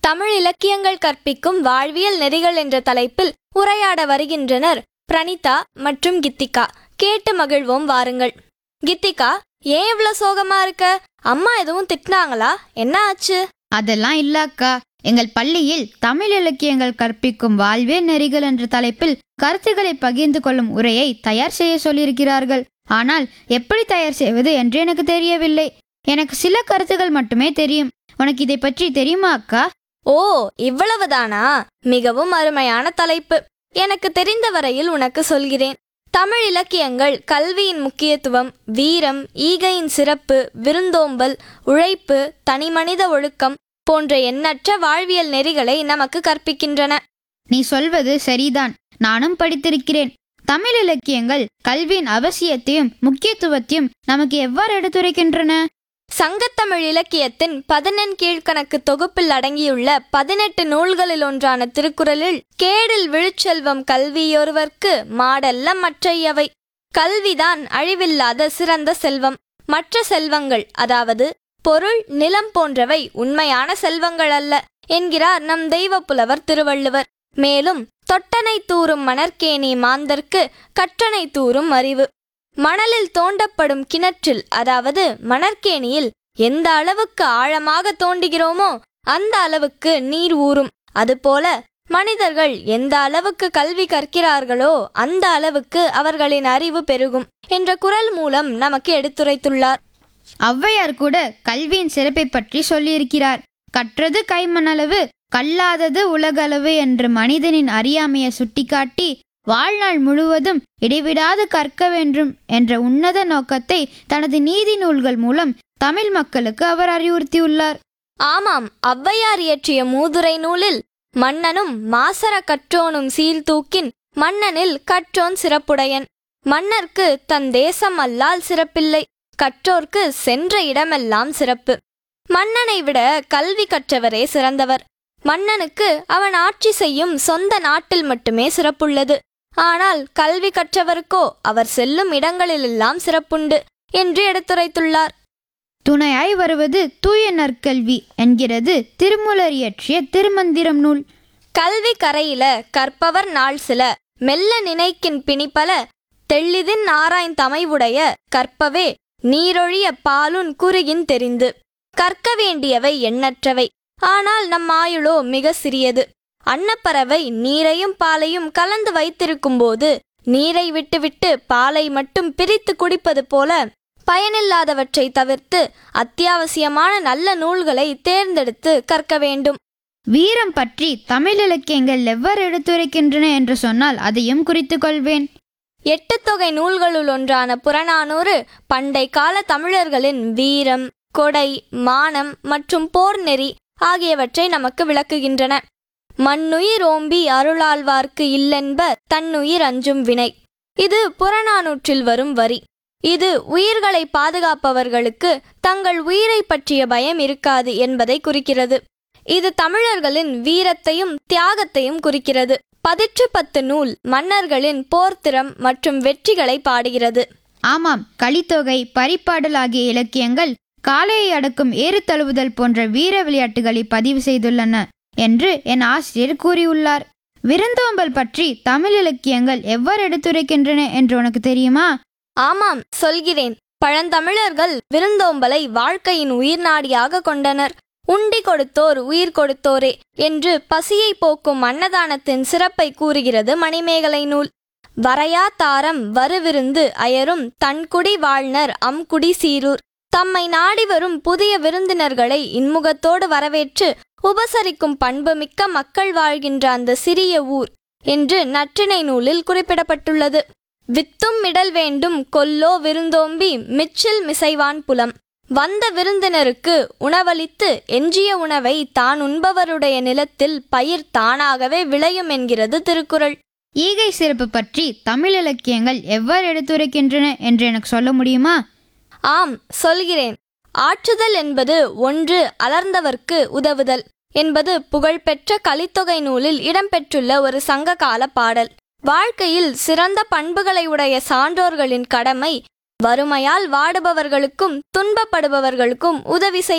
தமிழ் இலக்கியங்கள் கற்பிக்கும் வாழ்வியல் நெறிகள் என்ற தலைப்பில் உரையாட வருகின்றனர் பிரணிதா மற்றும் கித்திகா கேட்டு மகிழ்வோம் வாருங்கள் கித்திகா ஏன் இவ்ளோ சோகமா இருக்க அம்மா எதுவும் திட்டினாங்களா என்ன ஆச்சு அதெல்லாம் இல்ல அக்கா எங்கள் பள்ளியில் தமிழ் இலக்கியங்கள் கற்பிக்கும் வாழ்வியல் நெறிகள் என்ற தலைப்பில் கருத்துக்களை பகிர்ந்து கொள்ளும் உரையை தயார் செய்ய சொல்லியிருக்கிறார்கள் ஆனால் எப்படி தயார் செய்வது என்று எனக்கு தெரியவில்லை எனக்கு சில கருத்துகள் மட்டுமே தெரியும் உனக்கு இதை பற்றி தெரியுமா அக்கா ஓ இவ்வளவுதானா மிகவும் அருமையான தலைப்பு எனக்கு தெரிந்த வரையில் உனக்கு சொல்கிறேன் தமிழ் இலக்கியங்கள் கல்வியின் முக்கியத்துவம் வீரம் ஈகையின் சிறப்பு விருந்தோம்பல் உழைப்பு தனிமனித ஒழுக்கம் போன்ற எண்ணற்ற வாழ்வியல் நெறிகளை நமக்கு கற்பிக்கின்றன நீ சொல்வது சரிதான் நானும் படித்திருக்கிறேன் தமிழ் இலக்கியங்கள் கல்வியின் அவசியத்தையும் முக்கியத்துவத்தையும் நமக்கு எவ்வாறு எடுத்துரைக்கின்றன சங்கத்தமிழ் இலக்கியத்தின் பதினெண் கீழ்கணக்கு தொகுப்பில் அடங்கியுள்ள பதினெட்டு நூல்களில் ஒன்றான திருக்குறளில் கேடில் விழுச்செல்வம் கல்வியொருவர்க்கு மாடல்ல மற்றையவை கல்விதான் அழிவில்லாத சிறந்த செல்வம் மற்ற செல்வங்கள் அதாவது பொருள் நிலம் போன்றவை உண்மையான செல்வங்கள் அல்ல என்கிறார் நம் தெய்வப்புலவர் திருவள்ளுவர் மேலும் தொட்டனை தூறும் மணற்கேணி மாந்தர்க்கு கற்றனை தூறும் அறிவு மணலில் தோண்டப்படும் கிணற்றில் அதாவது மணற்கேணியில் எந்த அளவுக்கு ஆழமாக தோண்டுகிறோமோ அந்த அளவுக்கு நீர் ஊறும் அதுபோல மனிதர்கள் எந்த அளவுக்கு கல்வி கற்கிறார்களோ அந்த அளவுக்கு அவர்களின் அறிவு பெருகும் என்ற குரல் மூலம் நமக்கு எடுத்துரைத்துள்ளார் ஔவையார் கூட கல்வியின் சிறப்பை பற்றி சொல்லியிருக்கிறார் கற்றது கைமணளவு கல்லாதது உலகளவு என்று மனிதனின் அறியாமையை சுட்டிக்காட்டி வாழ்நாள் முழுவதும் இடைவிடாது கற்க வேண்டும் என்ற உன்னத நோக்கத்தை தனது நீதி நூல்கள் மூலம் தமிழ் மக்களுக்கு அவர் அறிவுறுத்தியுள்ளார் ஆமாம் ஔவையார் இயற்றிய மூதுரை நூலில் மன்னனும் மாசற கற்றோனும் சீர்தூக்கின் மன்னனில் கற்றோன் சிறப்புடையன் மன்னர்க்கு தன் தேசம் அல்லால் சிறப்பில்லை கற்றோர்க்கு சென்ற இடமெல்லாம் சிறப்பு மன்னனை விட கல்வி கற்றவரே சிறந்தவர் மன்னனுக்கு அவன் ஆட்சி செய்யும் சொந்த நாட்டில் மட்டுமே சிறப்புள்ளது ஆனால் கல்வி கற்றவருக்கோ அவர் செல்லும் இடங்களிலெல்லாம் சிறப்புண்டு என்று எடுத்துரைத்துள்ளார் துணையாய் வருவது தூய நற்கல்வி என்கிறது திருமூலர் இயற்றிய திருமந்திரம் நூல் கல்வி கரையில கற்பவர் நாள் சில மெல்ல நினைக்கின் பிணிப்பல தெள்ளிதின் ஆராய்ந் தமைவுடைய கற்பவே நீரொழிய பாலுன் குறுகின் தெரிந்து கற்க வேண்டியவை எண்ணற்றவை ஆனால் நம் ஆயுளோ மிக சிறியது அன்னப்பறவை நீரையும் பாலையும் கலந்து வைத்திருக்கும்போது நீரை விட்டுவிட்டு பாலை மட்டும் பிரித்து குடிப்பது போல பயனில்லாதவற்றை தவிர்த்து அத்தியாவசியமான நல்ல நூல்களை தேர்ந்தெடுத்து கற்க வேண்டும் வீரம் பற்றி தமிழ் இலக்கியங்கள் எவ்வாறு எடுத்துரைக்கின்றன என்று சொன்னால் அதையும் குறித்துக் கொள்வேன் எட்டு தொகை நூல்களுள் ஒன்றான புறநானூறு பண்டை கால தமிழர்களின் வீரம் கொடை மானம் மற்றும் போர் நெறி ஆகியவற்றை நமக்கு விளக்குகின்றன மண்ணுயிர் ஓம்பி அருளாழ்வார்க்கு இல்லென்ப தன்னுயிர் அஞ்சும் வினை இது புறநானூற்றில் வரும் வரி இது உயிர்களை பாதுகாப்பவர்களுக்கு தங்கள் உயிரை பற்றிய பயம் இருக்காது என்பதை குறிக்கிறது இது தமிழர்களின் வீரத்தையும் தியாகத்தையும் குறிக்கிறது பதிற்று பத்து நூல் மன்னர்களின் போர்த்திறம் மற்றும் வெற்றிகளை பாடுகிறது ஆமாம் கலித்தொகை பரிபாடல் ஆகிய இலக்கியங்கள் காளையை அடக்கும் ஏறு தழுவுதல் போன்ற வீர விளையாட்டுகளை பதிவு செய்துள்ளன என்று என் ஆசிரியர் கூறியுள்ளார் விருந்தோம்பல் பற்றி தமிழ் இலக்கியங்கள் எவ்வாறு எடுத்துரைக்கின்றன என்று உனக்கு தெரியுமா ஆமாம் சொல்கிறேன் பழந்தமிழர்கள் விருந்தோம்பலை வாழ்க்கையின் உயிர்நாடியாக கொண்டனர் உண்டி கொடுத்தோர் உயிர் கொடுத்தோரே என்று பசியை போக்கும் அன்னதானத்தின் சிறப்பை கூறுகிறது மணிமேகலை நூல் வரையா தாரம் வருவிருந்து அயரும் தன்குடி வாழ்னர் அம்குடி சீரூர் தம்மை நாடி வரும் புதிய விருந்தினர்களை இன்முகத்தோடு வரவேற்று உபசரிக்கும் பண்புமிக்க மக்கள் வாழ்கின்ற அந்த சிறிய ஊர் என்று நற்றிணை நூலில் குறிப்பிடப்பட்டுள்ளது வித்தும் மிடல் வேண்டும் கொல்லோ விருந்தோம்பி மிச்சில் மிசைவான் புலம் வந்த விருந்தினருக்கு உணவளித்து எஞ்சிய உணவை தான் உண்பவருடைய நிலத்தில் பயிர் தானாகவே விளையும் என்கிறது திருக்குறள் ஈகை சிறப்பு பற்றி தமிழ் இலக்கியங்கள் எவ்வாறு எடுத்துரைக்கின்றன என்று எனக்கு சொல்ல முடியுமா ஆம் சொல்கிறேன் ஆற்றுதல் என்பது ஒன்று அலர்ந்தவர்க்கு உதவுதல் என்பது புகழ்பெற்ற கலித்தொகை நூலில் இடம்பெற்றுள்ள ஒரு சங்ககால பாடல் வாழ்க்கையில் சிறந்த பண்புகளை உடைய சான்றோர்களின் கடமை வறுமையால் வாடுபவர்களுக்கும் துன்பப்படுபவர்களுக்கும் உதவி செய்